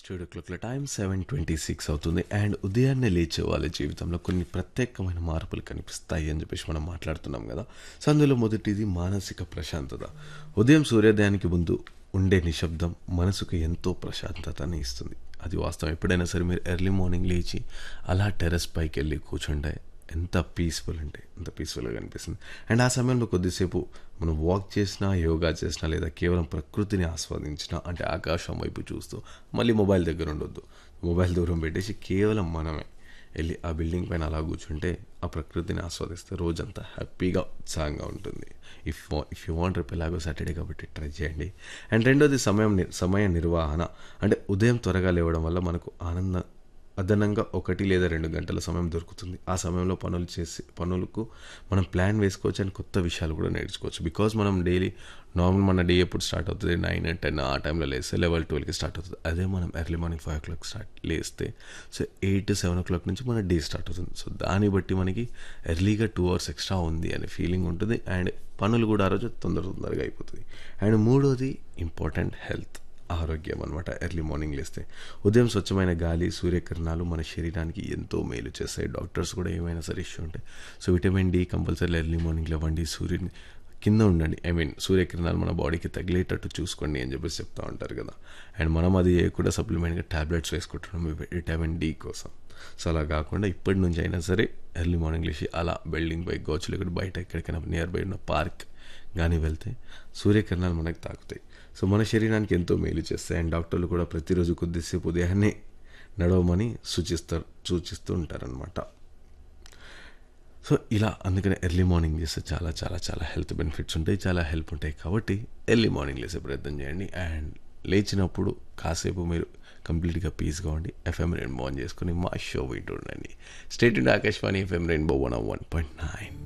studio క్లాక్ల time seven twenty six అవుతుంది and ఉదయాన్నే లేచే వాళ్ళ జీవితంలో కొన్ని ప్రత్యేకమైన మార్పులు కనిపిస్తాయి అని చెప్పేసి మనం మాట్లాడుతున్నాం కదా సో అందులో మొదటిది మానసిక ప్రశాంతత ఉదయం సూర్యోదయానికి ముందు ఉండే నిశ్శబ్దం మనసుకు ఎంతో ప్రశాంతతని ఇస్తుంది అది వాస్తవం ఎప్పుడైనా సరే మీరు ఎర్లీ మార్నింగ్ లేచి అలా టెర్రస్ పైకి వెళ్ళి కూర్చుంటే ఎంత పీస్ఫుల్ అంటే ఎంత పీస్ఫుల్గా కనిపిస్తుంది అండ్ ఆ సమయంలో కొద్దిసేపు మనం వాక్ చేసినా యోగా చేసినా లేదా కేవలం ప్రకృతిని ఆస్వాదించినా అంటే ఆకాశం వైపు చూస్తూ మళ్ళీ మొబైల్ దగ్గర ఉండొద్దు మొబైల్ దూరం పెట్టేసి కేవలం మనమే వెళ్ళి ఆ బిల్డింగ్ పైన అలా కూర్చుంటే ఆ ప్రకృతిని ఆస్వాదిస్తే రోజంతా హ్యాపీగా ఉత్సాహంగా ఉంటుంది ఇఫ్ ఇఫ్ యూ వాంట్ రేపు ఎలాగో సాటర్డే కాబట్టి ట్రై చేయండి అండ్ రెండోది సమయం ని- సమయ నిర్వహణ అంటే ఉదయం త్వరగా లేవడం వల్ల మనకు ఆనంద అదనంగా ఒకటి లేదా రెండు గంటల సమయం దొరుకుతుంది ఆ సమయంలో పనులు చేసి పనులకు మనం ప్లాన్ వేసుకోవచ్చు అండ్ కొత్త విషయాలు కూడా నేర్చుకోవచ్చు బికాజ్ మనం డైలీ నార్మల్ మన డే ఎప్పుడు స్టార్ట్ అవుతుంది నైన్ టెన్ ఆ టైంలో లేస్తే లెవెల్ ట్వెల్వ్కి స్టార్ట్ అవుతుంది అదే మనం early morning five o'clock start లేస్తే so eight seven o'clock నుంచి మన డే స్టార్ట్ అవుతుంది సో దాన్ని బట్టి మనకి ఎర్లీగా టూ అవర్స్ ఎక్స్ట్రా ఉంది అనే ఫీలింగ్ ఉంటుంది అండ్ పనులు కూడా ఆ రోజు తొందర తొందరగా అయిపోతుంది అండ్ మూడోది ఇంపార్టెంట్ హెల్త్ ఆరోగ్యం అనమాట ఎర్లీ మార్నింగ్ లేస్తే ఉదయం స్వచ్ఛమైన గాలి సూర్యకిరణాలు మన శరీరానికి ఎంతో మేలు చేస్తాయి డాక్టర్స్ కూడా ఏమైనా సరే ఇష్యూ ఉంటాయి so vitamin D compulsory early morning లేవండి సూర్యుని కింద ఉండండి ఐ మీన్ సూర్యకిరణాలు మన బాడీకి తగిలేటట్టు చూసుకోండి అని చెప్పేసి చెప్తా ఉంటారు కదా అండ్ మనం అది కూడా సప్లిమెంట్గా ట్యాబ్లెట్స్ వేసుకుంటున్నాం విటమిన్ డి కోసం సో అలా కాకుండా ఇప్పటి నుంచి అయినా సరే ఎర్లీ మార్నింగ్ లేచి అలా బిల్డింగ్ పై గోచు లేకపోతే బయట ఎక్కడికైనా నియర్ బై ఉన్న పార్క్ కానీ వెళ్తే సూర్యకిరణాలు మనకు తాకుతాయి సో మన శరీరానికి ఎంతో మేలు చేస్తాయి అండ్ డాక్టర్లు కూడా ప్రతిరోజు కొద్దిసేపు ఉదయాన్నే నడవమని సూచిస్తారు సూచిస్తూ ఉంటారనమాట సో ఇలా అందుకనే ఎర్లీ మార్నింగ్ చేస్తే చాలా చాలా చాలా హెల్త్ బెనిఫిట్స్ ఉంటాయి చాలా హెల్ప్ ఉంటాయి కాబట్టి ఎర్లీ మార్నింగ్ లేసే ప్రయత్నం చేయండి అండ్ లేచినప్పుడు కాసేపు మీరు కంప్లీట్గా పీస్గా ఉండి ఎఫ్ఎం రెయిన్బో ఆన్ చేసుకుని మా షో వింటూ ఉండండి stay tuned Akashvani FM rainbow one one point nine